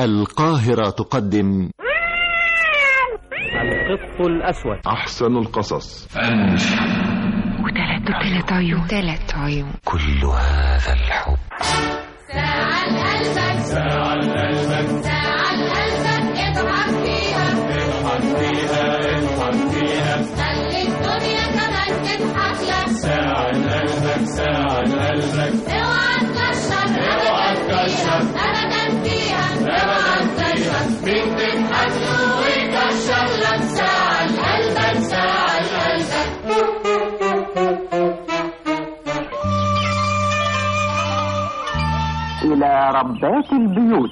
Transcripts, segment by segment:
القاهرة تقدم القط الأسود أحسن القصص وثلاث وثلاث عيون ثلاث عيون كل هذا الحب ساعة لقلبك ساعة لقلبك ساعة لقلبك اضحك فيها اضحك فيها اضحك فيها خلي الدنيا كمان تضحك لك ساعة لقلبك ساعة لقلبك اوعى تكشر اوعى تكشر ابدا فيها اوعى تكشر مين تضحك له ويكشر لك ساعة لقلبك ساعة لقلبك إلى ربات البيوت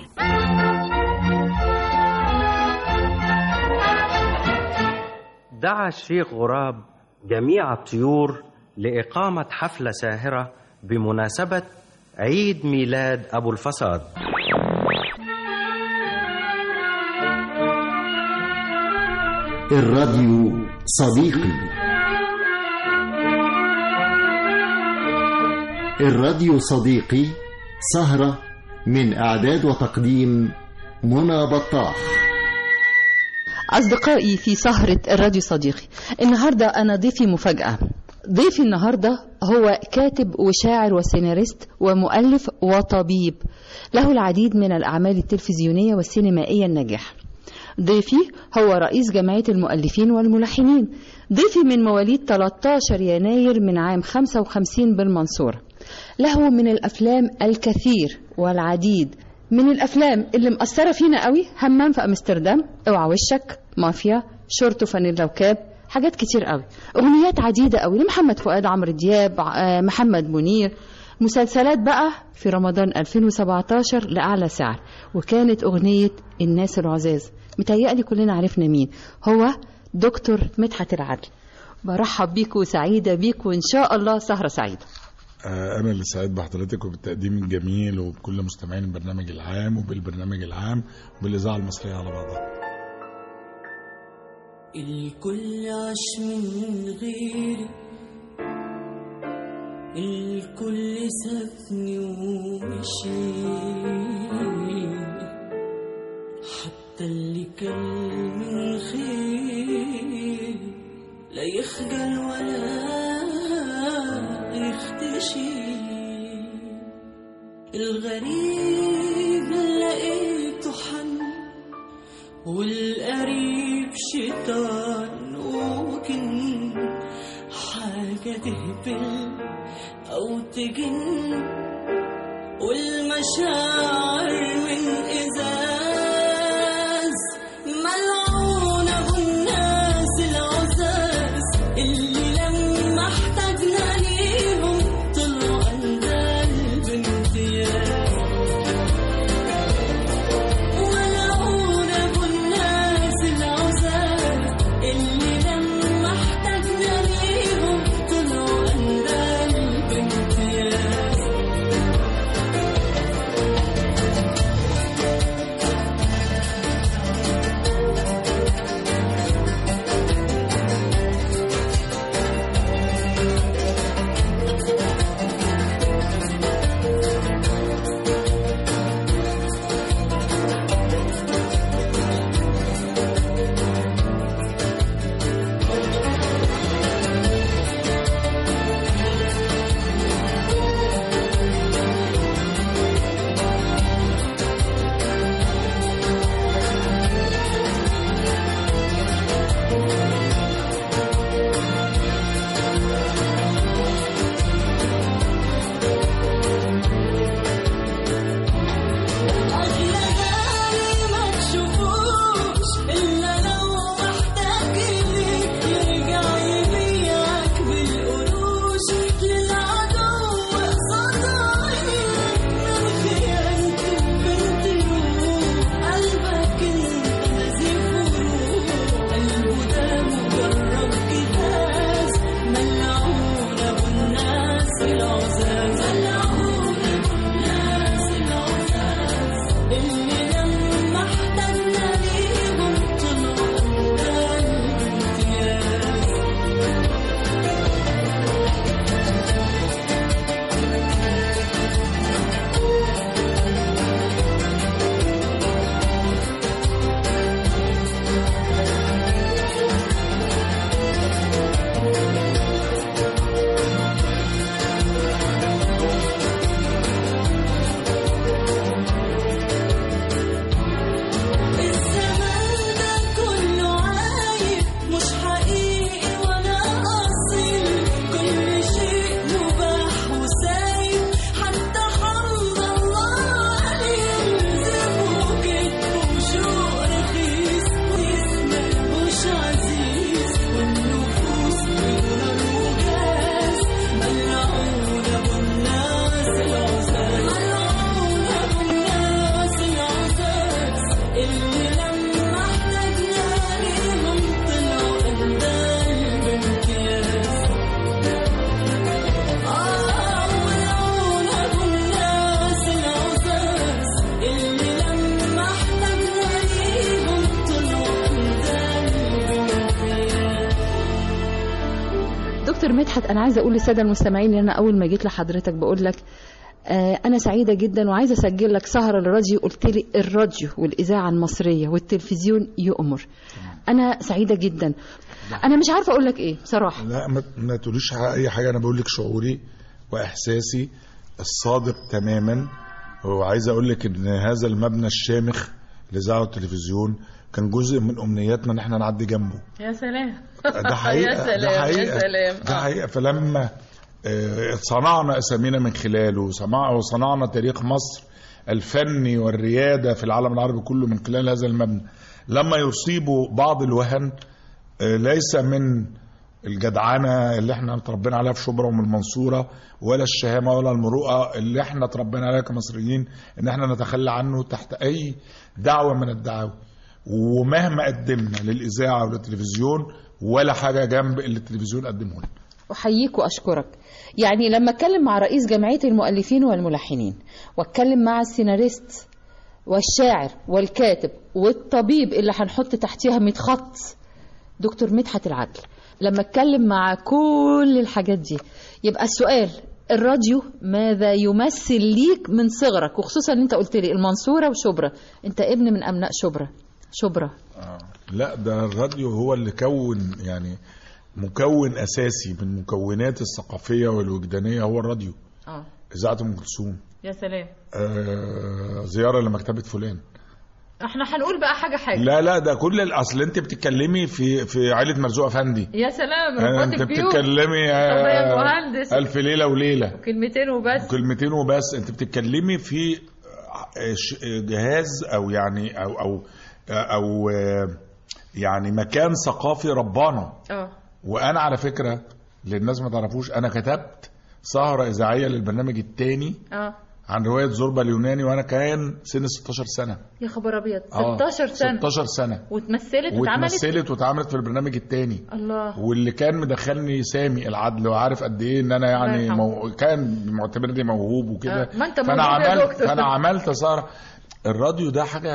دعا الشيخ غراب جميع الطيور لإقامة حفلة ساهرة بمناسبة عيد ميلاد أبو الفساد الراديو صديقي الراديو صديقي سهرة من إعداد وتقديم منى بطاح أصدقائي في سهرة الراديو صديقي النهاردة أنا ضيفي مفاجأة ضيفي النهاردة هو كاتب وشاعر وسيناريست ومؤلف وطبيب له العديد من الأعمال التلفزيونية والسينمائية الناجحة ضيفي هو رئيس جمعية المؤلفين والملحنين ضيفي من مواليد 13 يناير من عام 55 بالمنصورة له من الأفلام الكثير والعديد من الأفلام اللي مأثرة فينا قوي همام في أمستردام اوعى وشك مافيا شورت وفانيلا وكاب حاجات كتير قوي أغنيات عديدة قوي لمحمد فؤاد عمرو دياب آه، محمد منير مسلسلات بقى في رمضان 2017 لأعلى سعر وكانت أغنية الناس العزاز متهيألي كلنا عرفنا مين هو دكتور مدحت العدل برحب بيك وسعيدة بيك وإن شاء الله سهرة سعيدة آه، أنا اللي سعيد بحضرتك وبالتقديم الجميل وبكل مستمعين البرنامج العام وبالبرنامج العام وبالإذاعة المصرية على بعضها الكل عاش من غيري الكل سابني ومشي حتى اللي كان من خير لا يخجل ولا يختشي الغريب لقيته حن والقريب شيطان وجن حاجة تهبل أو تجن والمشاعر من إزاز ملعونة بالناس العزاز اللي لما احتاجنا ليهم طلعوا أندال بامتياز ولعونا بالناس العزاز اللي لما احتاجنا ليهم طلعوا أندال بامتياز اللي لما احتاجنا ليهم طلعوا قدام بامتياز آه والعون أبو الناس العزاز اللي لما احتاجنا ليهم طلعوا قدام بامتياز دكتور مدحت انا عايزه اقول للساده المستمعين ان انا اول ما جيت لحضرتك بقول لك آه انا سعيده جدا وعايزه اسجل لك سهره للراديو قلت لي الراديو والاذاعه المصريه والتلفزيون يؤمر انا سعيده جدا انا مش عارفه اقول لك ايه بصراحه لا ما, ما تقوليش اي حاجه انا بقول لك شعوري واحساسي الصادق تماما وعايز اقول لك ان هذا المبنى الشامخ الاذاعه والتلفزيون كان جزء من امنياتنا ان احنا نعدي جنبه يا سلام ده حقيقه يا سلام ده حقيقه يا سلام ده حقيقه فلما آه، صنعنا اسامينا من خلاله وصنع- وصنعنا تاريخ مصر الفني والرياده في العالم العربي كله من خلال هذا المبنى لما يصيبوا بعض الوهن آه، ليس من الجدعنه اللي احنا اتربينا عليها في شبرا ومن المنصوره ولا الشهامه ولا المروءه اللي احنا اتربينا عليها كمصريين ان احنا نتخلى عنه تحت اي دعوه من الدعاوى ومهما قدمنا للاذاعه وللتلفزيون ولا حاجه جنب اللي التلفزيون قدمه لنا احييك واشكرك يعني لما اتكلم مع رئيس جمعيه المؤلفين والملحنين واتكلم مع السيناريست والشاعر والكاتب والطبيب اللي هنحط تحتيها 100 خط دكتور مدحت العدل لما اتكلم مع كل الحاجات دي يبقى السؤال الراديو ماذا يمثل ليك من صغرك وخصوصا ان انت قلت لي المنصوره وشبرا انت ابن من ابناء شبرا شبرا لا ده الراديو هو اللي كون يعني مكون اساسي من المكونات الثقافيه والوجدانيه هو الراديو اه اذاعه ام كلثوم يا سلام آه زياره لمكتبه فلان احنا هنقول بقى حاجه حاجه لا لا ده كل الاصل انت بتتكلمي في في عائله مرزوق افندي يا سلام آه، رباط انت البيوت بتتكلمي طب يا آه، مهندس. الف ليله وليله كلمتين وبس كلمتين وبس انت بتتكلمي في آه، ش- جهاز او يعني او او او آه، يعني مكان ثقافي ربانا اه وانا على فكره للناس ما تعرفوش انا كتبت سهره اذاعيه للبرنامج الثاني اه عن روايه زوربا اليوناني وانا كان سن 16 سنه يا خبر ابيض آه، 16 سنه 16 سنه واتمثلت واتعملت واتمثلت واتعملت في البرنامج الثاني الله واللي كان مدخلني سامي العدل وعارف قد ايه ان انا يعني الله يرحمه. مو... كان معتبرني موهوب وكده آه، ما أنت فانا موهوب يا عملت دكتور. فانا عملت سهره الراديو ده حاجه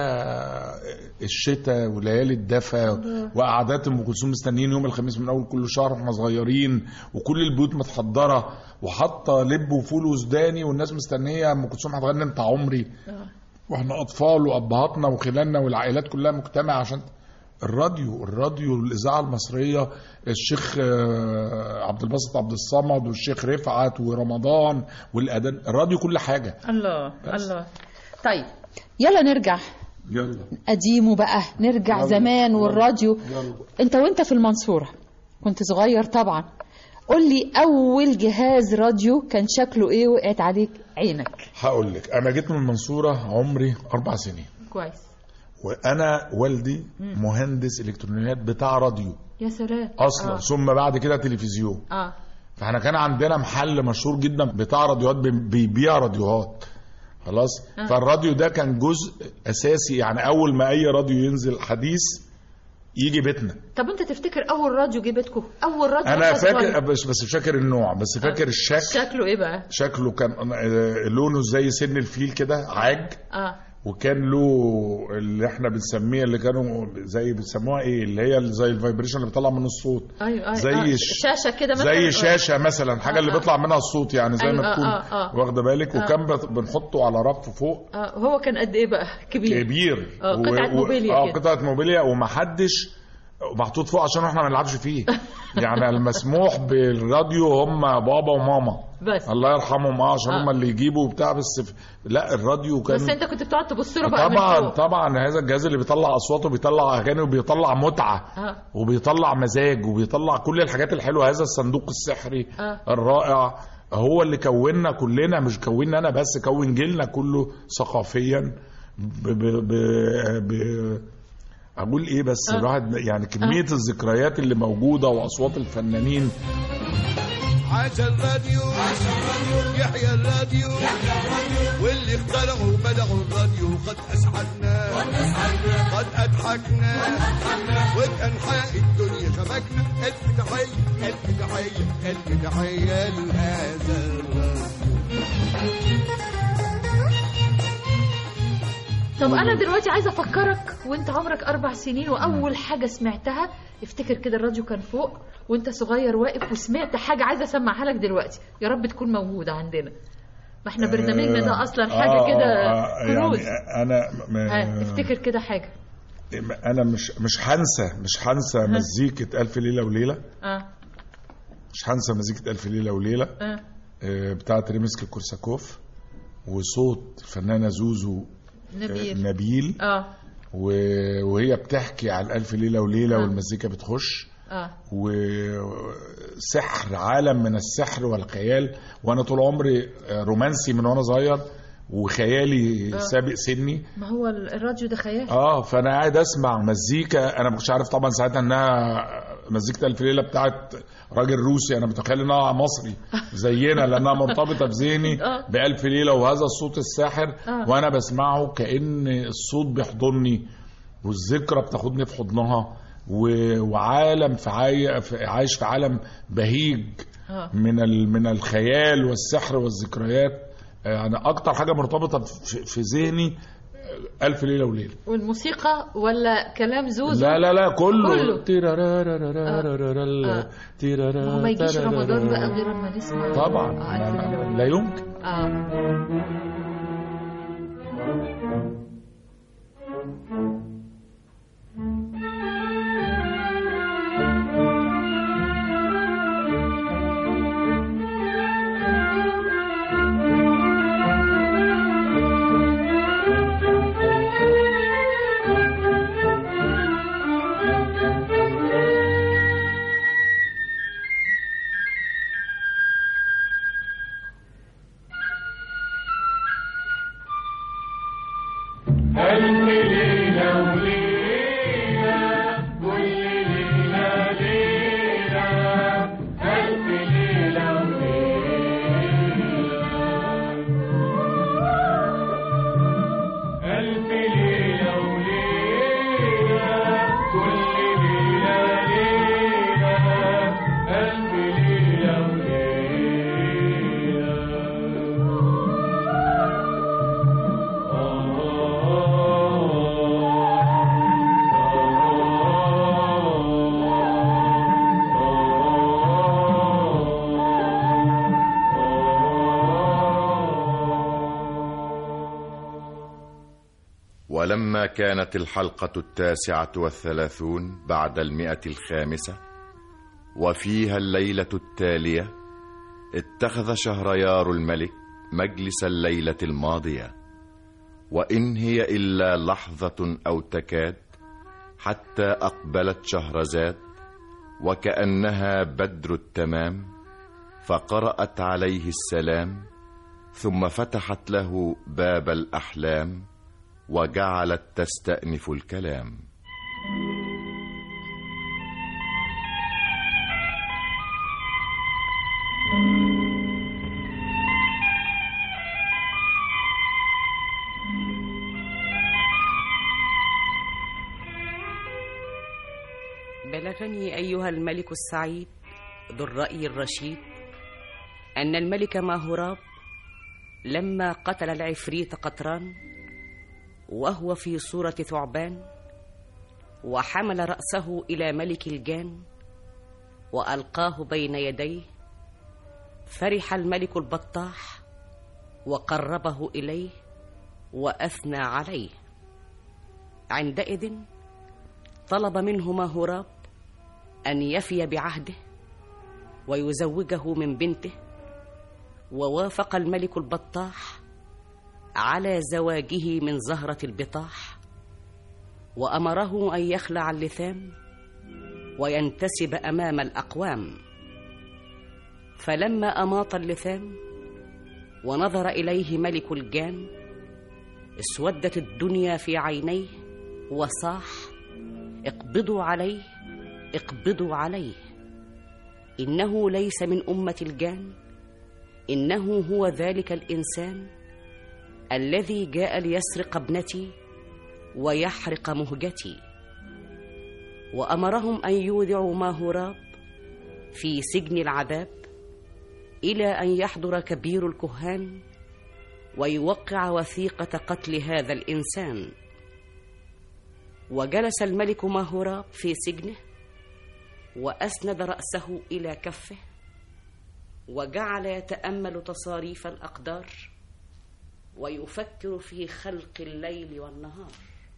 الشتاء وليالي الدفا وقعدات ام كلثوم مستنيين يوم الخميس من اول كل شهر واحنا صغيرين وكل البيوت متحضره وحاطه لب وفول وسوداني والناس مستنيه ام كلثوم هتغني انت عمري واحنا اطفال وابهاتنا وخلاننا والعائلات كلها مجتمعه عشان الراديو الراديو الاذاعه المصريه الشيخ آه، عبد الباسط عبد الصمد والشيخ رفعت ورمضان والاذان الراديو كل حاجه الله الله طيب يلا نرجع يلا قديمه بقى نرجع يلا. زمان يلا. والراديو يلا. انت وانت في المنصورة كنت صغير طبعا قول لي اول جهاز راديو كان شكله ايه وقعت عليك عينك هقول لك انا جيت من المنصوره عمري اربع سنين كويس وانا والدي مهندس الكترونيات بتاع راديو يا سلام اصلا اه, ثم بعد كده تلفزيون آه. فاحنا كان عندنا محل مشهور جدا بتاع راديوهات بي- بيبيع راديوهات خلاص آه. فالراديو ده كان جزء اساسي يعني اول ما اي راديو ينزل حديث يجي بيتنا طب انت تفتكر اول راديو جه بيتكم اول راديو انا وانت فاكر صغير. بس بس مش فاكر النوع بس فاكر الشكل شكله ايه بقى شكله كان آه، لونه زي سن الفيل كده عاج اه وكان له اللي احنا بنسميه اللي كانوا زي بيسموها ايه اللي هي اللي زي الفايبريشن اللي بيطلع من الصوت ايوه ايوه زي آه. ش- شاشه كده مثلا زي آه. شاشه مثلا حاجه آه، اللي آه. بيطلع منها الصوت يعني زي أيوة، ما آه، تكون آه، آه. واخده بالك آه. وكان بت- بنحطه على رف فوق اه هو كان قد ايه بقى كبير كبير آه، قطعة موبيليا اه كده. قطعه موبيليا ومحدش محطوط فوق عشان احنا ما نلعبش فيه يعني المسموح بالراديو هم بابا وماما بس الله يرحمهم اه عشان آه. هم اللي يجيبوا بتاع بس ف... لا الراديو كان بس انت كنت بتقعد تبص له بقى من طبعا فوق. طبعا هذا الجهاز اللي بيطلع اصوات وبيطلع اغاني وبيطلع متعه اه وبيطلع مزاج وبيطلع كل الحاجات الحلوه هذا الصندوق السحري آه. الرائع هو اللي كوننا كلنا مش كوننا انا بس كون جيلنا كله ثقافيا ب ب ب ب اقول ايه بس آه. الواحد يعني كميه الذكريات اللي موجوده واصوات الفنانين عاش الراديو يحيى الراديو واللي اخترعوا بدعوا الراديو قد اسعدنا قد أضحكنا وبأنحاء الدنيا شبكنا ألف تحية ألف تحية ألف تحية لهذا الراديو طب انا دلوقتي عايزه افكرك وانت عمرك اربع سنين واول حاجه سمعتها افتكر كده الراديو كان فوق وانت صغير واقف وسمعت حاجه عايزه اسمعها لك دلوقتي يا رب تكون موجوده عندنا ما احنا برنامجنا ده اصلا حاجه آه، كده آه، كنوز يعني انا م- ها، افتكر كده حاجه انا مش مش هنسى مش هنسى مزيكه الف ليله وليله اه مش هنسى مزيكه الف ليله وليله اه آه، بتاعت ريمسكي كورساكوف وصوت الفنانه زوزو آه، نبيل نبيل اه و- وهي بتحكي على الألف ليلة وليلة آه. والمزيكا بتخش اه وسحر عالم من السحر والخيال وأنا طول عمري رومانسي من وأنا صغير وخيالي آه. سابق سني ما هو الراديو ده خيال اه فانا قاعد اسمع مزيكا انا ما كنتش عارف طبعا ساعتها انها مزيكه الف ليله بتاعت راجل روسي انا متخيل انها مصري زينا لانها مرتبطه في ذهني آه. بالف ليله وهذا الصوت الساحر آه. وانا بسمعه كان الصوت بيحضني والذكرى بتاخدني في حضنها و- وعالم في عاي... في- عايش في عالم بهيج اه من ال... من الخيال والسحر والذكريات يعني اكتر حاجه مرتبطه في, في ذهني الف ليله وليله والموسيقى ولا كلام زوزو لا لا لا كله كله. تيرارارارارارارارال، ما تيرارا- هو ما يجيش رمضان بقى تارارارارا. غير لما نسمع طبعا آه، ألف ليلة وليلة. لا يمكن اه ولما كانت الحلقة التاسعة والثلاثون بعد المئة الخامسة وفيها الليلة التالية اتخذ شهريار الملك مجلس الليلة الماضية وإن هي إلا لحظة أو تكاد حتى أقبلت شهرزاد وكأنها بدر التمام فقرأت عليه السلام ثم فتحت له باب الأحلام وجعلت تستأنف الكلام بلغني أيها الملك السعيد ذو الرأي الرشيد أن الملك ماهوراب لما قتل العفريت قطران وهو في صورة ثعبان وحمل رأسه إلى ملك الجان وألقاه بين يديه فرح الملك البطاح وقربه إليه وأثنى عليه عندئذ طلب منه ماهوراب أن يفي بعهده ويزوجه من بنته ووافق الملك البطاح على زواجه من زهرة البطاح وأمره أن يخلع اللثام وينتسب أمام الأقوام فلما أماط اللثام ونظر إليه ملك الجان اسودت الدنيا في عينيه وصاح اقبضوا عليه اقبضوا عليه إنه ليس من أمة الجان إنه هو ذلك الإنسان الذي جاء ليسرق ابنتي ويحرق مهجتي وامرهم ان يودعوا ماهوراب في سجن العذاب الى ان يحضر كبير الكهان ويوقع وثيقه قتل هذا الانسان وجلس الملك ماهوراب في سجنه واسند راسه الى كفه وجعل يتامل تصاريف الاقدار ويفكر في خلق الليل والنهار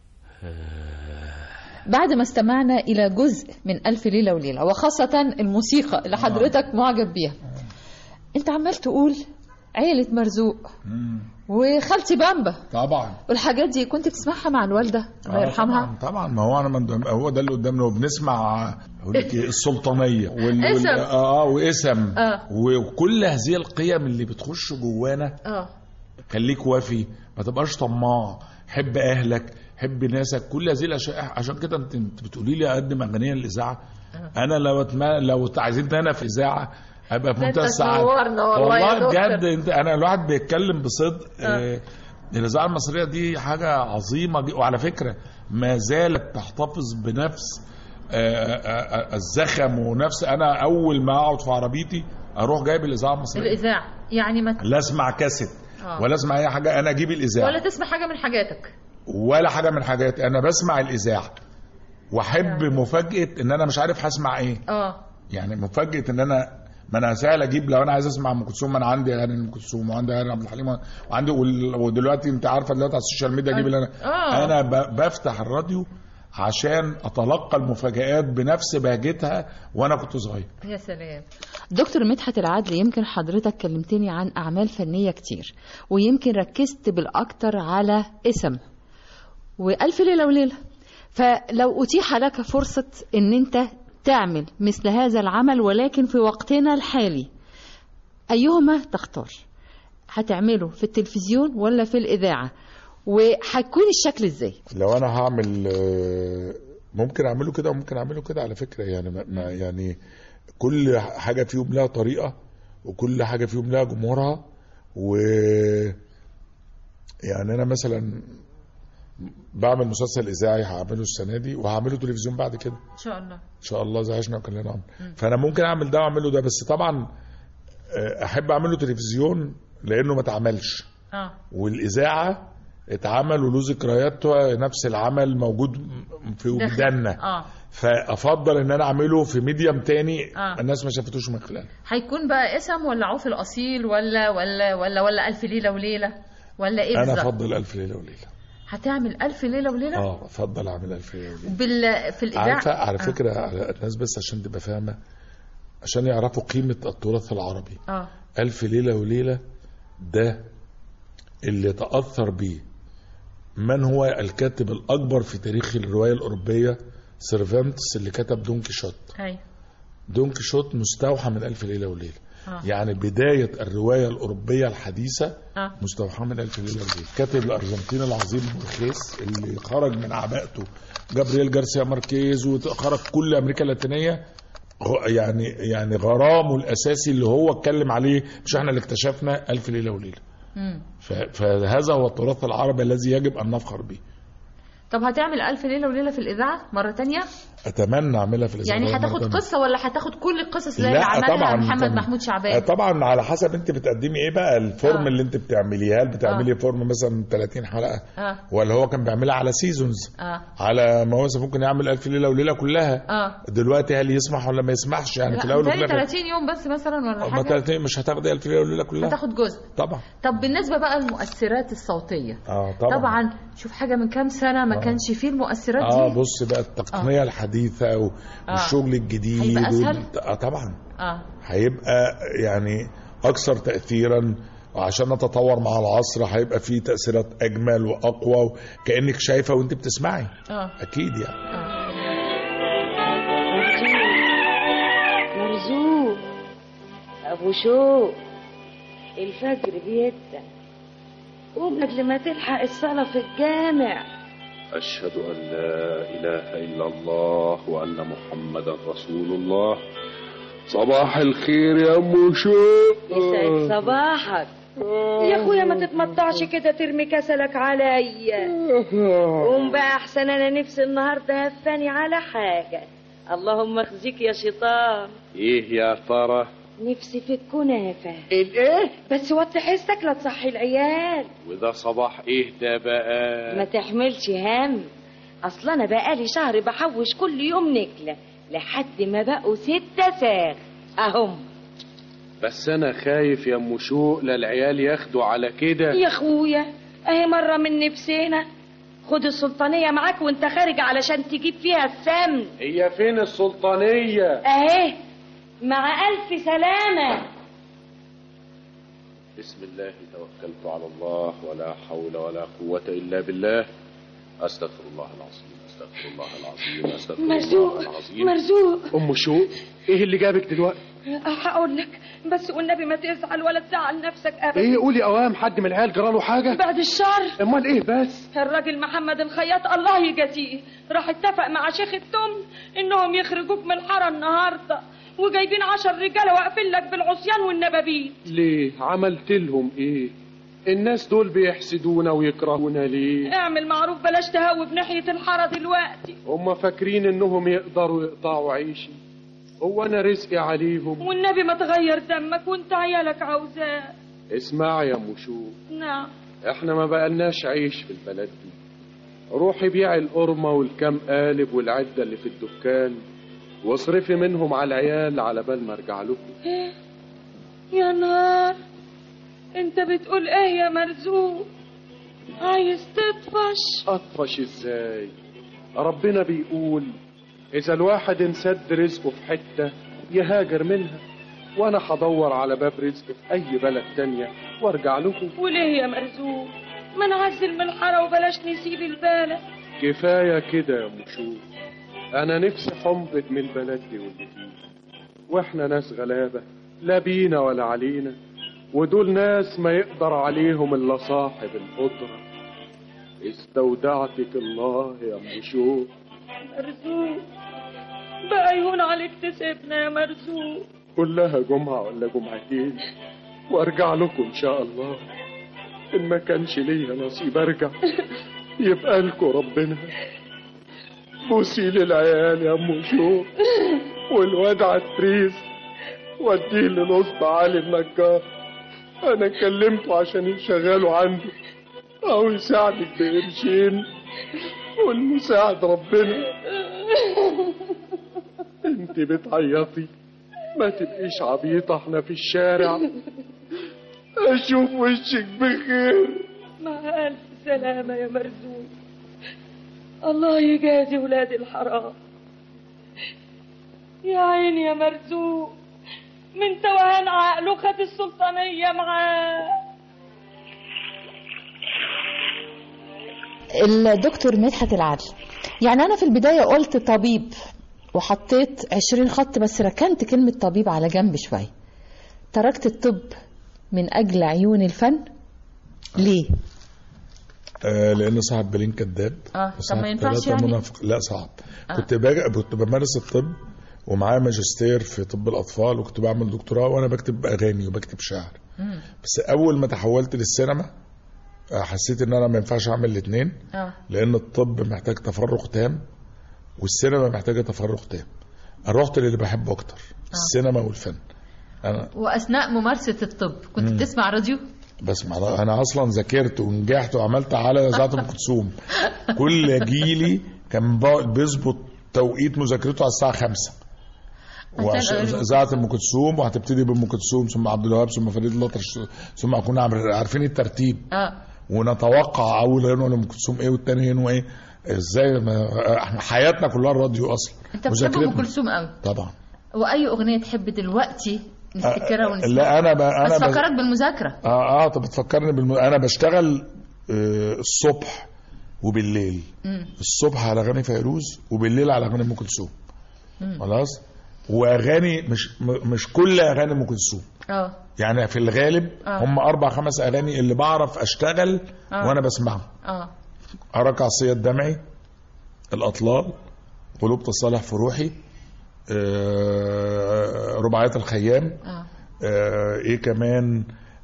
بعد ما استمعنا إلى جزء من ألف ليلة وليلة وخاصة الموسيقى اللي حضرتك معجب بيها أنت عمال تقول عيلة مرزوق وخالتي بامبا طبعا والحاجات دي كنت بتسمعها مع الوالدة الله آه يرحمها طبعا طبعا ما هو انا من هو ده اللي قدامنا وبنسمع اقول لك إيه، السلطانيه وال... اسم. وال... اه واسم آه. وكل هذه القيم اللي بتخش جوانا اه خليك وافي ما تبقاش طماع حب اهلك حب ناسك كل هذه الاشياء عشان كده انت انت بتقولي لي اقدم اغنيه للاذاعه انا لو اتما... لو عايزين انا في اذاعه هبقى في ده منتهى أنت السعاده تنورنا والله يا والله دكتور. بجد انت انا الواحد بيتكلم بصدق آه. الاذاعه المصريه دي حاجه عظيمه جدا وعلى فكره ما زالت تحتفظ بنفس آه، آه، آه، الزخم ونفس انا اول ما اقعد في عربيتي اروح جايب الاذاعه المصريه الإذاعة يعني ما لا اسمع كاسيت آه. ولا اسمع اي حاجه انا اجيب الاذاعه ولا تسمع حاجة من حاجاتك ولا حاجه من حاجاتي انا بسمع الاذاعه واحب مفاجاه ان انا مش عارف هسمع ايه اه يعني مفاجاه ان انا ما انا سهل اجيب لو انا عايز اسمع ام كلثوم ما انا عندي اغاني ام كلثوم وعندي اغاني عبد الحليم وعندي وال- ودلوقتي انت عارفه دلوقتي على السوشيال ميديا اجيب اللي انا آه. انا ب- بفتح الراديو عشان اتلقى المفاجآت بنفس بهجتها وانا كنت صغير يا سلام دكتور مدحت العدل يمكن حضرتك كلمتني عن أعمال فنية كتير ويمكن ركزت بالأكتر على اسم وألف ليلة وليلة فلو أتيح لك فرصة أن أنت تعمل مثل هذا العمل ولكن في وقتنا الحالي أيهما تختار هتعمله في التلفزيون ولا في الإذاعة وهيكون الشكل إزاي لو انا هعمل آه، ممكن اعمله كده وممكن اعمله كده على فكره يعني ما ما- يعني كل حاجه فيهم لها طريقه وكل حاجه فيهم لها جمهورها و يعني انا مثلا بعمل مسلسل اذاعي هعمله السنه دي وهعمله تلفزيون بعد كده إن شاء الله ان شاء الله زي عشنا وكلنا عمر فانا ممكن اعمل ده واعمله ده بس طبعا آه، احب اعمله تلفزيون لانه ما اتعملش اه والاذاعه اتعمل وله ذكرياتها نفس العمل موجود في داخل. وجداننا اه فافضل ان انا اعمله في ميديم تاني آه. الناس ما شافتوش من خلاله هيكون بقى اسم ولا عوف الأصيل ولا ولا ولا ولا ألف ليلة وليلة ولا إيه انا بالظبط؟ افضل الف ليله وليله هتعمل ألف ليلة وليلة؟ اه افضل اعمل الف ليله وليله بال... في الإذاعة عارفه على آه. فكره على الناس بس عشان تبقى فاهمه عشان يعرفوا قيمه التراث العربي اه ألف ليلة وليلة ده اللي تأثر بيه من هو الكاتب الأكبر في تاريخ الرواية الأوروبية سيرفانتس اللي كتب دون كيشوت هاي دون كيشوت مستوحى من ألف ليلة وليلة آه. يعني بداية الرواية الأوروبية الحديثة اه مستوحى من ألف ليلة وليلة كاتب الأرجنتيني العظيم بورخيس اللي خرج من عباءته جابرييل جارسيا ماركيز وخرج كل أمريكا اللاتينية غ- يعني يعني غرامه الأساسي اللي هو اتكلم عليه مش احنا اللي اكتشفنا ألف ليلة وليلة مم. ف- فهذا هو التراث العربي الذي يجب أن نفخر به طب هتعمل ألف ليلة وليلة في الإذاعة مرة تانية؟ أتمنى أعملها في الإذاعة يعني مرة هتاخد تانية. قصة ولا هتاخد كل القصص اللي لا عملها طبعا محمد طبعا. محمود آه، شعبان؟ طبعا على حسب انت بتقدمي ايه بقى الفورم آه. اللي انت بتعمليه هل بتعملي فورم مثلا 30 حلقه اه ولا هو كان بيعملها على سيزونز اه على مواسم ممكن يعمل ألف ليلة وليلة كلها اه دلوقتي هل يسمح ولا ما يسمحش يعني في لا الأول متهيألي وفي الآخر 30 يوم بس مثلا ولا ما حاجة 30 مش هتاخدي ألف ليلة وليلة كلها هتاخد جزء طبعا طب بالنسبة بقى المؤثرات الصوتية اه طبعا طبعا شوف حاجة من كام سنة ما كانش فيه المؤثرات اه دي بص بقى التقنية الحديثة و- والشغل الجديد هيبقى أسهل؟ وال- اه طبعا اه هيبقى يعني أكثر تأثيرا وعشان نتطور مع العصر هيبقى فيه تأثيرات أجمل وأقوى كأنك شايفة وأنت بتسمعي اه أكيد يعني مرزوق ابو شوق الفجر بيدك قوم قبل ما تلحق الصلاة في الجامع أشهد أن لا إله إلا الله وأن محمدا رسول الله صباح الخير يا أم شوق يسعد صباحك يا اخويا ما تتمطعش كده ترمي كسلك عليا قوم بقى احسن انا نفسي النهارده هفاني على حاجه اللهم اخزيك يا شيطان ايه يا ترى نفسي في الكنافه الايه بس وطي حسك لا تصحي العيال وده صباح ايه ده بقى ما تحملش هم اصل انا بقالي شهر بحوش كل يوم نكله لحد ما بقوا ستة ساغ اهم بس انا خايف يا ام شوق لا العيال ياخدوا على كده يا اخويا اهي مرة من نفسنا خد السلطانية معاك وانت خارج علشان تجيب فيها السمن هي فين السلطانية اهي مع الف سلامة بسم الله توكلت على الله ولا حول ولا قوة إلا بالله أستغفر الله العظيم أستغفر الله العظيم أستغفر الله مرزوق العظيم مرزوق أم شوق إيه اللي جابك دلوقتي هقول لك بس والنبي ما تزعل ولا تزعل نفسك ابدا إيه قولي أوام حد من العيال جراله حاجة بعد الشر أمال إيه بس الراجل محمد الخياط الله يجازيه راح اتفق مع شيخ التم انهم يخرجوك من الحاره النهارده وجايبين عشر رجاله واقفين لك بالعصيان والنبابين ليه عملت لهم إيه الناس دول بيحسدونا ويكرهونا ليه اعمل معروف بلاش تهوب ناحيه الحاره دلوقتي هم فاكرين إنهم يقدروا يقطعوا عيشي هو أنا رزقي عليهم والنبي ما تغير دمك وانت عيالك عاوزاه اسمع يا أم شوق نعم احنا ما بقالناش عيش في البلد دي روحي بيعي القرمة والكام قالب والعدة اللي في الدكان واصرفي منهم على العيال على بال ما ارجع لكم إيه؟ يا نهار انت بتقول ايه يا مرزوق عايز تطفش اطفش ازاي ربنا بيقول اذا الواحد انسد رزقه في حتة يهاجر منها وانا هدور على باب رزق في اي بلد تانية وارجع لكم وليه يا مرزوق ما نعزل من الحاره وبلاش نسيب البلد كفاية كده يا مشوق أنا نفسي حمضت من البلد دي واللي فيه وإحنا ناس غلابة لا بينا ولا علينا ودول ناس ما يقدر عليهم إلا صاحب القدرة استودعتك الله يا مشوق مرزوق بقى يهون عليك تسيبنا يا مرزوق كلها جمعة ولا جمعتين وارجع لكم ان شاء الله ان ما كانش ليا نصيب ارجع يبقى لكم ربنا بوسي للعيال يا ام شوق والواد عتريس وديه لنصب علي النجار انا كلمته عشان يشغله عنده او يساعدك بقرشين والمساعد ربنا انت بتعيطي ما تبقيش عبيطة احنا في الشارع اشوف وشك بخير مع ألف سلامة يا مرزوق الله يجازي ولاد الحرام يا عيني يا مرزوق من توهان عقله خد السلطانية معاه الدكتور مدحت العدل يعني أنا في البداية قلت طبيب وحطيت عشرين خط بس ركنت كلمة طبيب على جنب شوية تركت الطب من أجل عيون الفن ليه؟ آه لان صاحب بالين كذاب اه طب وصاحب ما ينفعش ثلاثة يعني منافق لا صعب آه. كنت باجي كنت بمارس الطب ومعايا ماجستير في طب الاطفال وكنت بعمل دكتوراه وانا بكتب اغاني وبكتب شعر مم. بس اول ما تحولت للسينما آه، حسيت ان انا ما ينفعش اعمل الاثنين اه لان الطب محتاج تفرغ تام والسينما محتاجه تفرغ تام انا رحت للي بحبه اكتر السينما والفن انا وأثناء ممارسة الطب كنت مم. بتسمع راديو؟ بسمع انا اصلا ذاكرت ونجحت وعملت على اذاعه ام كلثوم كل جيلي كان بق- بيظبط توقيت مذاكرته على الساعه 5 عشان أغاني أم اذاعه ام كلثوم وهتبتدي بام كلثوم ثم عبد الوهاب ثم فريد الأطرش ثم اكون عامل- عارفين الترتيب اه ونتوقع اول غنوه لام كلثوم ايه والتاني غنوه ايه ازاي ما احنا حياتنا كلها الراديو اصلا انت بتحب ام مذاكرتنا. كلثوم قوي طبعا واي اغنيه تحب دلوقتي نفتكرها آه، ونسمعها لا انا ب... انا بس ب... فكرك بالمذاكره اه اه طب بتفكرني بالم... انا بشتغل آه الصبح وبالليل مم. الصبح على اغاني فيروز وبالليل على اغاني ام كلثوم مم. خلاص واغاني مش م- مش كل اغاني ام كلثوم اه يعني في الغالب آه. هم اربع خمس اغاني اللي بعرف اشتغل آه. وانا بسمعهم اه أراك عصية دمعي الأطلال قلوب تصالح في روحي آه، رباعيات الخيام اه آه، ايه كمان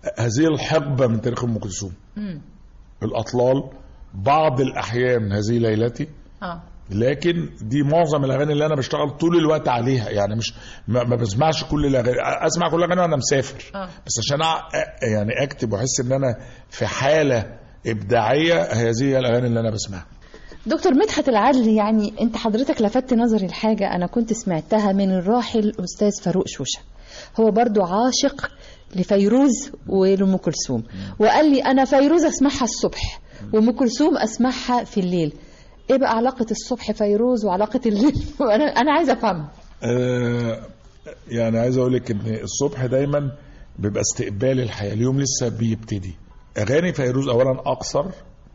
هذه الحقبه من تاريخ ام كلثوم مم. الاطلال بعض الاحيان هذه ليلتي اه لكن دي معظم الاغاني اللي انا بشتغل طول الوقت عليها يعني مش ما, ما بسمعش كل الاغاني اسمع كل الاغاني وانا مسافر اه بس عشان أع- يعني اكتب واحس ان انا في حاله ابداعيه هذه هي الاغاني اللي انا بسمعها دكتور مدحت العدل يعني انت حضرتك لفت نظري لحاجة انا كنت سمعتها من الراحل استاذ فاروق شوشة هو برضو عاشق لفيروز ولأم كلثوم وقال لي انا فيروز اسمعها الصبح وام كلثوم اسمعها في الليل ايه بقى علاقة الصبح فيروز وعلاقة الليل انا انا عايزة افهم آه، يعني عايز اقول لك ان الصبح دايما بيبقى استقبال الحياه اليوم لسه بيبتدي اغاني فيروز اولا اقصر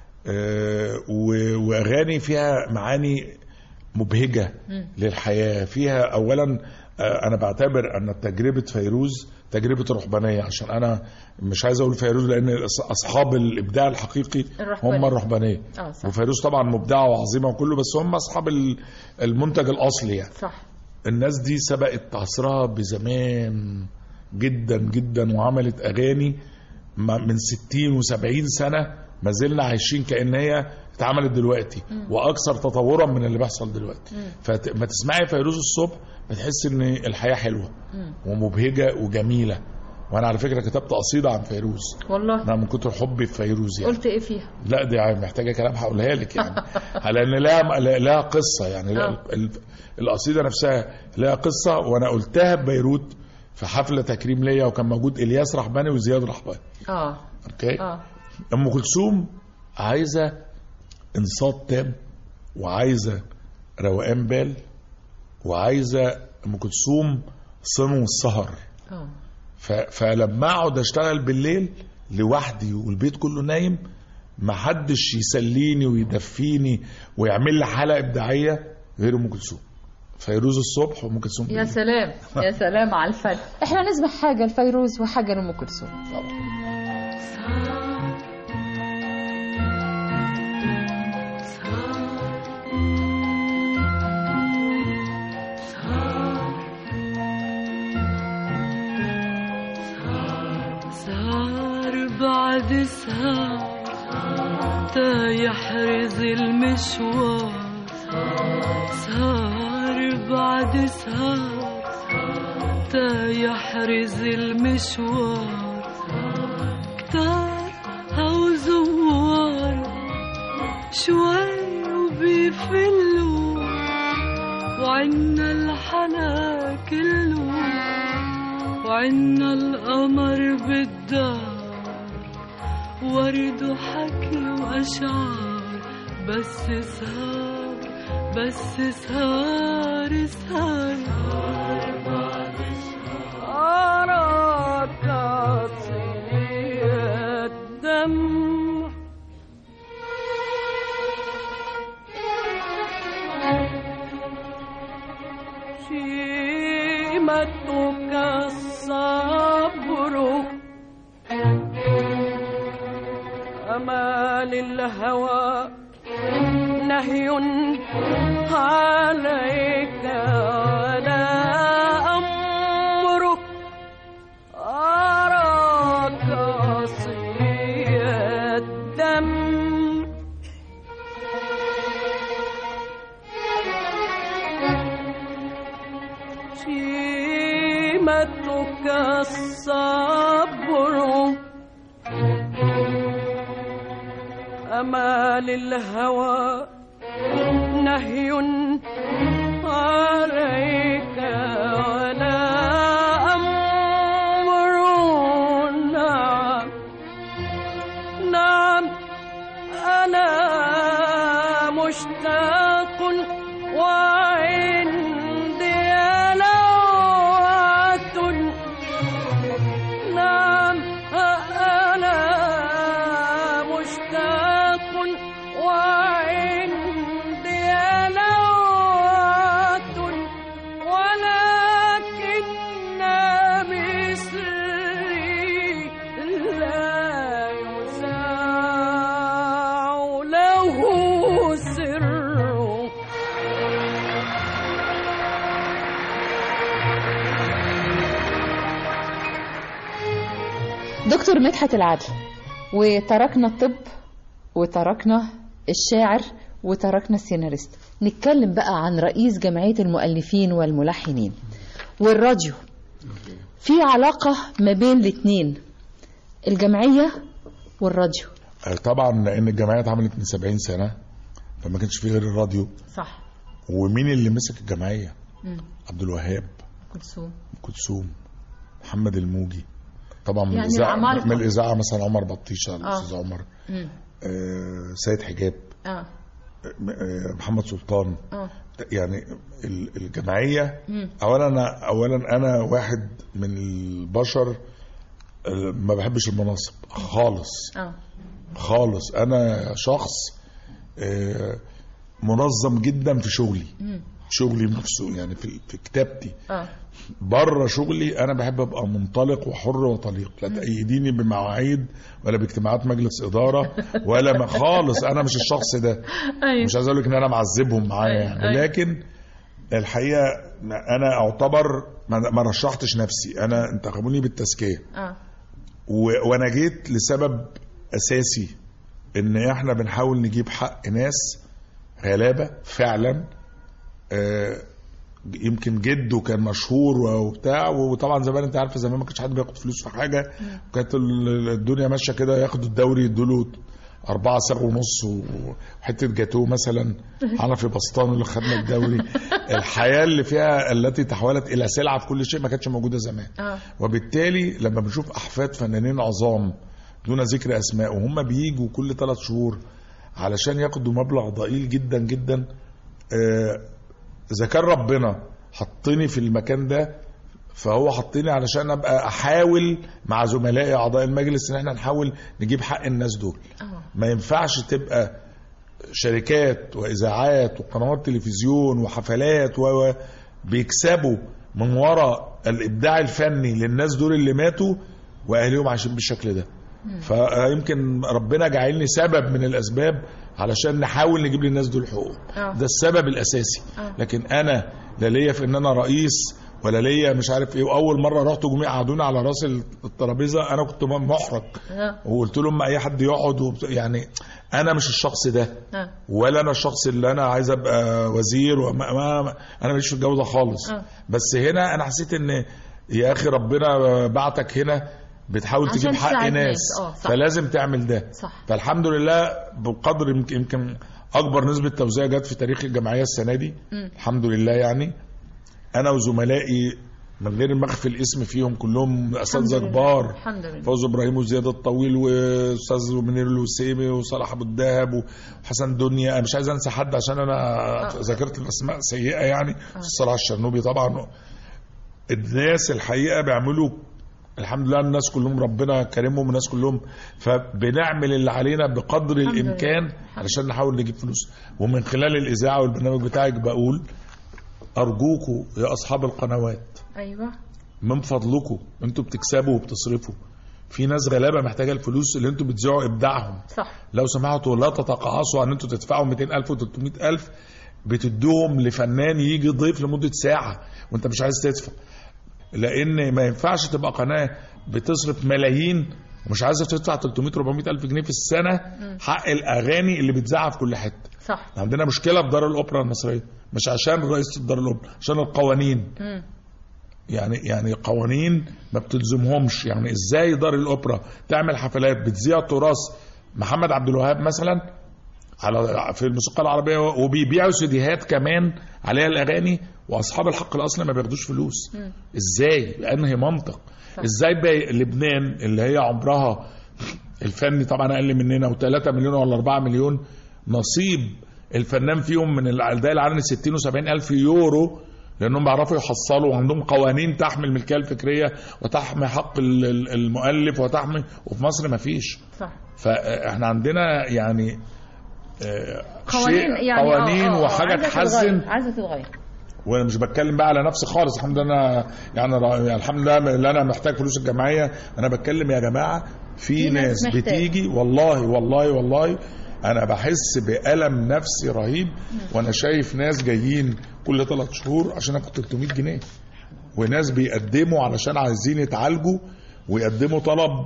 آه، و- واغاني فيها معاني مبهجه للحياه فيها اولا آه، انا بعتبر ان تجربه فيروز تجربه الرهبانيه عشان انا مش عايز اقول فيروز لان أص- اصحاب الابداع الحقيقي الرهبانية. هم الرهبانيه اه صح وفيروز طبعا مبدعه وعظيمه وكله بس هم اصحاب ال- المنتج الاصلي يعني صح الناس دي سبقت عصرها بزمان جدا جدا وعملت اغاني ما- من 60 و70 سنه ما زلنا عايشين كان هي اتعملت دلوقتي واكثر تطورا من اللي بيحصل دلوقتي فما تسمعي فيروز الصبح بتحس ان الحياه حلوه ومبهجه وجميله وانا على فكره كتبت قصيده عن فيروز والله انا من كتر حبي في فيروز يعني قلت ايه فيها لا دي يعني محتاجه كلام هقولها لك يعني لان لها لها قصه يعني لا- آه. ال- القصيده نفسها لها قصه وانا قلتها ببيروت في حفله تكريم ليا وكان موجود الياس رحباني وزياد رحباني اه اوكي اه ام كلثوم عايزه انصات تام وعايزه روقان بال وعايزه ام كلثوم صنو السهر اه ف... فلما اقعد اشتغل بالليل لوحدي والبيت كله نايم محدش يسليني ويدفيني ويعمل لي حاله ابداعيه غير ام كلثوم فيروز الصبح وام كلثوم يا بالليل. سلام يا سلام على الفن احنا نسمع حاجة لفيروز وحاجة لأم كلثوم سهر بعد سهر تا يحرز المشوار سهر بعد سهر تا يحرز المشوار كتار هو زوار شوي وبيفلوا وعنا الحلا كله وعنا القمر بالدار ورد وحكي وأشعار بس سهر بس سهر سهر أراك تصلي الدم شيمتك الصبر أمال الهوى نهي عليك ولا أمرك أراك صي الدم شيمتك الصبر أمال الهوى نهي عليك ولا أمر نعم نعم أنا مشتاق وعندي لوعة نعم أنا مشتاق وعندي دكتور مدحت العدل وتركنا الطب وتركنا الشاعر وتركنا السيناريست نتكلم بقى عن رئيس جمعية المؤلفين والملحنين والراديو في علاقة ما بين الاتنين الجمعية والراديو آه، طبعا لان الجمعيه اتعملت من 70 سنه فما كانش في غير الراديو صح ومين اللي مسك الجمعيه عبد الوهاب كلثوم ام كلثوم محمد الموجي طبعا من يعني الاذاعه العمالقة. من الاذاعه مثلا عمر بطيشه آه. الاستاذ عمر مم. آه سيد حجاب اه آه آه، محمد سلطان اه يعني ال- الجمعيه مم. اولا انا اولا انا واحد من البشر آه، ما بحبش المناصب خالص اه خالص انا شخص آه، منظم جدا في شغلي مم. شغلي نفسه يعني في في كتابتي اه بره شغلي انا بحب ابقى منطلق وحر وطليق لا تأيديني بمواعيد ولا باجتماعات مجلس اداره ولا ما خالص انا مش الشخص ده ايوه مش عايز اقول لك ان انا معذبهم معايا أيوة، يعني أيوة. لكن الحقيقه انا اعتبر ما ما رشحتش نفسي انا انتخبوني بالتزكيه اه و- وانا جيت لسبب اساسي ان احنا بنحاول نجيب حق ناس غلابه فعلا آه، يمكن جده كان مشهور وبتاع وطبعا زمان انت عارفه زمان ما كانش حد بياخد فلوس في حاجه كانت ال- الدنيا ماشيه كده ياخدوا الدوري يدوا أربعة ساغ ونص وحتة جاتوه مثلا حنفي بسطان اللي خدنا الدوري الحياة اللي فيها التي تحولت إلى سلعة في كل شيء ما كانتش موجودة زمان اه وبالتالي لما بنشوف احفاد فنانين عظام دون ذكر اسماء وهم بيجوا كل ثلاث شهور علشان ياخدوا مبلغ ضئيل جدا جدا آه، اذا كان ربنا حطني في المكان ده فهو حطني علشان ابقى احاول مع زملائي اعضاء المجلس ان احنا نحاول نجيب حق الناس دول اه ما ينفعش تبقى شركات واذاعات وقنوات تلفزيون وحفلات و و- بيكسبوا من وراء الابداع الفني للناس دول اللي ماتوا واهليهم عايشين بالشكل ده فيمكن ربنا جعلني سبب من الاسباب علشان نحاول نجيب للناس دول حقوق آه. ده السبب الاساسي آه. لكن انا لا ليا في ان انا رئيس ولا ليا مش عارف ايه واول مره رحت جميع قعدونا على راس الترابيزه انا كنت محرج اه وقلت لهم ما اي حد يقعد وبت... يعني انا مش الشخص ده اه ولا انا الشخص اللي انا عايز ابقى وزير وما ما ما انا ماليش في الجو ده خالص آه. بس هنا انا حسيت ان يا اخي ربنا بعتك هنا بتحاول عشان تجيب حق تساعد ناس ناس. آه، صح. فلازم تعمل ده صح فالحمد لله بقدر يمكن- يمكن اكبر نسبه توزيع جت في تاريخ الجمعيه السنه دي مم. الحمد لله يعني انا وزملائي من غير ما اخفي الاسم فيهم كلهم اساتذه الحمد لله. كبار الحمد لله فوز ابراهيم وزياد الطويل واستاذ منير الوسيمي وصلاح ابو الدهب وحسن دنيا انا مش عايز انسى حد عشان انا ذاكرت الاسماء سيئه يعني صلاح الشرنوبي طبعا الناس الحقيقه بيعملوا الحمد لله الناس كلهم ربنا كرمهم الناس كلهم فبنعمل اللي علينا بقدر الحمد لله. الامكان علشان نحاول نجيب فلوس ومن خلال الاذاعه والبرنامج بتاعك بقول ارجوكوا يا اصحاب القنوات ايوه من فضلكم انتوا بتكسبوا وبتصرفوا في ناس غلابه محتاجه الفلوس اللي انتوا بتذيعوا ابداعهم صح لو سمحتوا لا تتقاعسوا عن انتوا تدفعوا 200000 و300000 بتدوهم لفنان يجي ضيف لمده ساعه وانت مش عايز تدفع لان ما ينفعش تبقى قناه بتصرف ملايين ومش عايزه تدفع 300 400 الف جنيه في السنه حق الاغاني اللي بتذاع في كل حته صح عندنا مشكله في دار الاوبرا المصريه مش عشان رئيس دار الاوبرا عشان القوانين مم. يعني يعني قوانين ما بتلزمهمش يعني ازاي دار الاوبرا تعمل حفلات بتذيع تراث محمد عبد الوهاب مثلا على في الموسيقى العربيه وبيبيعوا سيديهات كمان عليها الاغاني واصحاب الحق الاصلي ما بياخدوش فلوس مم. ازاي بانهي منطق ازاي بقى لبنان اللي هي عمرها الفني طبعا اقل مننا و3 مليون ولا 4 مليون نصيب الفنان فيهم من الاداء العلني 60 و70 الف يورو لانهم بيعرفوا يحصلوا وعندهم قوانين تحمي الملكيه الفكريه وتحمي حق ال- ال- المؤلف وتحمي وفي مصر ما فيش صح فاحنا عندنا يعني آه، قوانين شيء- يعني آه، قوانين آه، آه، وحاجه عايزة تحزن تتغير، عايزه تتغير وانا مش بتكلم بقى على نفسي خالص الحمد لله انا يعني را- يعني الحمد لله اللي انا محتاج فلوس الجمعيه انا بتكلم يا جماعه في, في ناس ناس محتاجة. بتيجي والله والله والله انا بحس بالم نفسي رهيب وانا شايف ناس جايين كل ثلاث شهور عشان اخد 300 جنيه وناس بيقدموا علشان عايزين يتعالجوا ويقدموا طلب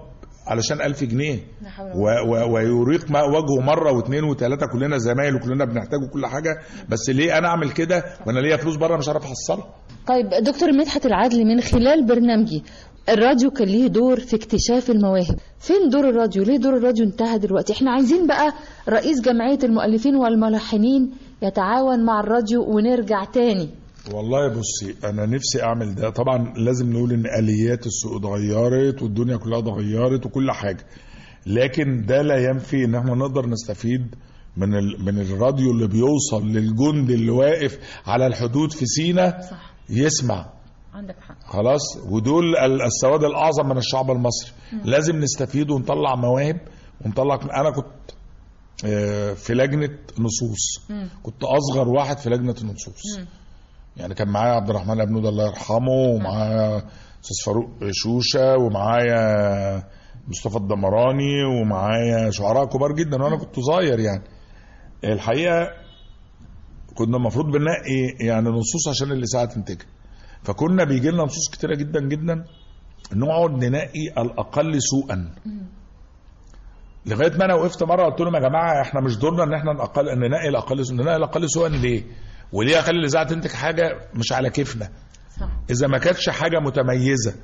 علشان ألف جنيه لا حول ولا و و ويريق ما وجهه مره واثنين وثلاثه كلنا زمايل وكلنا بنحتاجه كل حاجه بس ليه انا اعمل كده وانا ليا فلوس بره مش عارف احصلها طيب دكتور مدحت العدل من خلال برنامجي الراديو كان ليه دور في اكتشاف المواهب فين دور الراديو ليه دور الراديو انتهى دلوقتي احنا عايزين بقى رئيس جمعية المؤلفين والملحنين يتعاون مع الراديو ونرجع تاني والله بصي انا نفسي اعمل ده طبعا لازم نقول ان اليات السوق اتغيرت والدنيا كلها اتغيرت وكل حاجه لكن ده لا ينفي ان احنا نقدر نستفيد من ال... من الراديو اللي بيوصل للجند اللي واقف على الحدود في سينا صح يسمع عندك حق خلاص ودول ال- السواد الاعظم من الشعب المصري مم. لازم نستفيد ونطلع مواهب ونطلع انا كنت آه، في لجنه نصوص مم. كنت اصغر واحد في لجنه النصوص مم. يعني كان معايا عبد الرحمن ابنود الله يرحمه ومعايا استاذ فاروق شوشه ومعايا مصطفى الدمراني ومعايا شعراء كبار جدا وانا كنت صغير يعني الحقيقه كنا المفروض بننقي يعني نصوص عشان الاذاعه تنتجها فكنا بيجي لنا نصوص كتيره جدا جدا نقعد ننقي الاقل سوءا لغايه ما انا وقفت مره قلت لهم يا جماعه احنا مش دورنا ان احنا نقل ننقي الاقل سوءا ننقي الاقل سوءا ليه؟ وليه اخلي الاذاعه تنتج حاجه مش على كيفنا؟ صح. اذا ما كانتش حاجه متميزه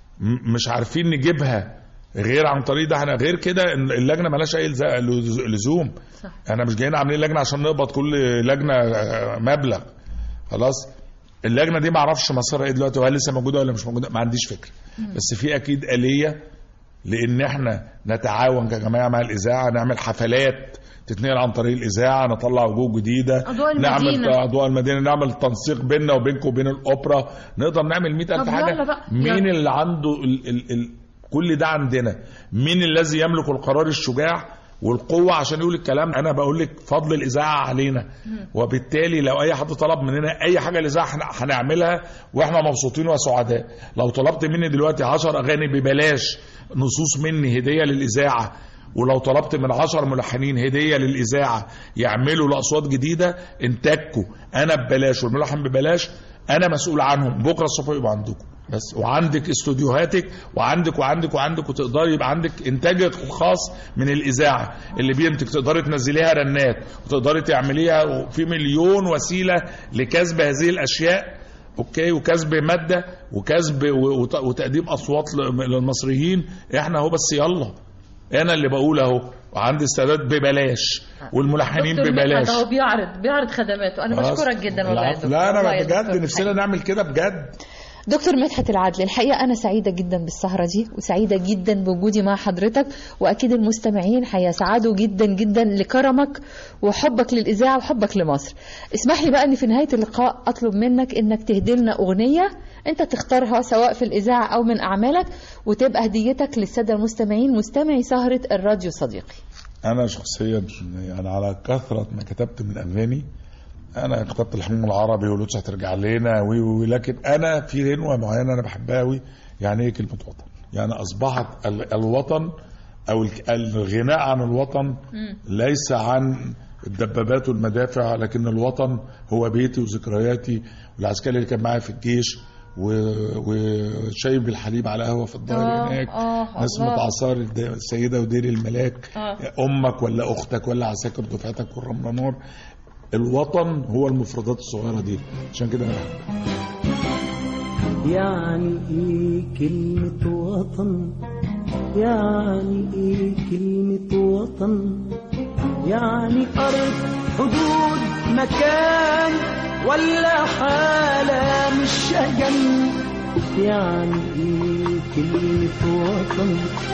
م- مش عارفين نجيبها غير عن طريق ده احنا غير كده إن اللجنه مالهاش اي لز- لز- لزوم صح. احنا مش جايين عاملين لجنه عشان نقبض كل لجنه آه، مبلغ خلاص اللجنه دي ما اعرفش مصيرها ايه دلوقتي وهل لسه موجوده ولا مش موجوده ما عنديش فكره مم. بس في اكيد اليه لان احنا نتعاون كجماعه مع الاذاعه نعمل حفلات تتنقل عن طريق الاذاعه نطلع وجوه جديده أضواء نعمل المدينة. اضواء المدينه نعمل تنسيق بيننا وبينكم وبين الاوبرا نقدر نعمل 100000 طب حاجه يلا بقى، مين يلا. اللي عنده ال ال ال كل ده عندنا مين الذي يملك القرار الشجاع والقوة عشان يقول الكلام أنا بقول لك فضل الإذاعة علينا وبالتالي لو أي حد طلب مننا أي حاجة الإذاعة هن- هنعملها وإحنا مبسوطين وسعداء لو طلبت مني دلوقتي 10 أغاني ببلاش نصوص مني هدية للإذاعة ولو طلبت من عشر ملحنين هدية للإذاعة يعملوا لأصوات جديدة انتاجكم أنا ببلاش والملحن ببلاش أنا مسؤول عنهم بكرة الصبح يبقى عندكم بس وعندك استوديوهاتك وعندك وعندك وعندك وتقدري يبقى عندك انتاجك الخاص من الاذاعه اللي بينتج تقدري تنزليها رنات وتقدري تعمليها في مليون وسيله لكسب هذه الاشياء اوكي وكسب ماده وكسب و- وت- وتقديم اصوات ل- للمصريين احنا اهو بس يلا انا اللي بقول اهو وعندي استعداد ببلاش والملحنين دكتور ببلاش مدحت هو بيعرض بيعرض خدماته انا خلاص؟ بشكرك جدا والله يا العفو. دكتور. لا والله انا يا بجد دكتور. نفسنا نعمل كده بجد دكتور مدحت العدل الحقيقة أنا سعيدة جدا بالسهرة دي وسعيدة جدا بوجودي مع حضرتك وأكيد المستمعين هيسعدوا جدا جدا لكرمك وحبك للإذاعة وحبك لمصر اسمح لي بقى أن في نهاية اللقاء أطلب منك أنك تهدي لنا أغنية أنت تختارها سواء في الإذاعة أو من أعمالك وتبقى هديتك للسادة المستمعين مستمعي سهرة الراديو صديقي انا شخصيا يعني على كثره ما كتبت من اغاني انا كتبت الحمام العربي ولوتش هترجع لنا وي وي لكن انا في غنوه معينه انا بحبها قوي يعني ايه كلمه وطن يعني اصبحت ال- الوطن او الك- الغناء عن الوطن ليس عن الدبابات والمدافع لكن الوطن هو بيتي وذكرياتي والعسكري اللي كان معايا في الجيش و- وشاي بالحليب على قهوه في الظهر آه، هناك آه، نسمة الله. عصار الد- السيدة ودير الملاك آه. امك ولا اختك ولا عساكر دفعتك والرمله نار الوطن هو المفردات الصغيره دي عشان كده انا بحبها يعني ايه كلمة وطن يعني ايه كلمة وطن يعني أرض حدود مكان ولا حالة مش شجن يعني ايه كلمة وطن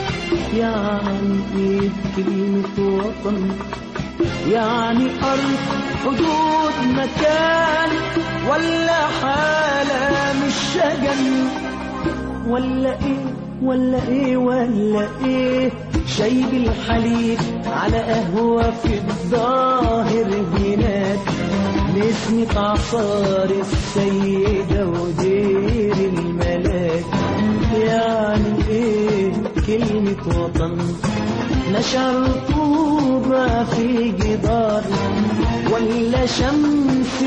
يعني ايه كلمة وطن يعني أرض حدود مكان ولا حالة مش شجن ولا ايه ولا ايه ولا ايه شاي بالحليب على قهوة في الظاهر هناك نسمة عصار السيدة ودير الملاك يعني ايه كلمة وطن نشر طوبة في جدار ولا شمس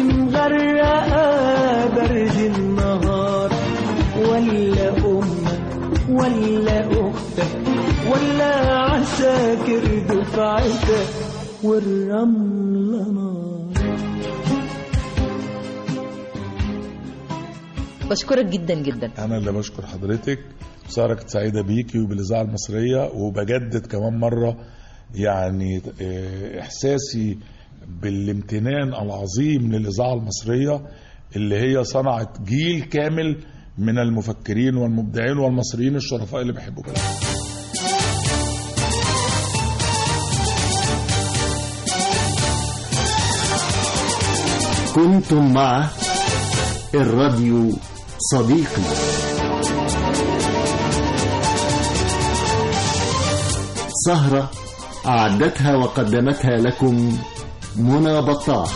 مغرقة برد النهار ولا أمك ولا أختك ولا عساكر دفعتك والرملة نار بشكرك جدا جدا انا اللي بشكر حضرتك ساره كانت سعيده بيكي وبالاذاعه المصريه وبجدد كمان مره يعني آه، احساسي بالامتنان العظيم للاذاعه المصريه اللي هي صنعت جيل كامل من المفكرين والمبدعين والمصريين الشرفاء اللي بيحبوا بلدهم كنتم مع الراديو صديقي سهرة أعدتها وقدمتها لكم منى بطاح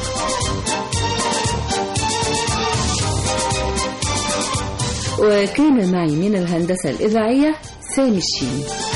وكان معي من الهندسة الإذاعية سامي الشين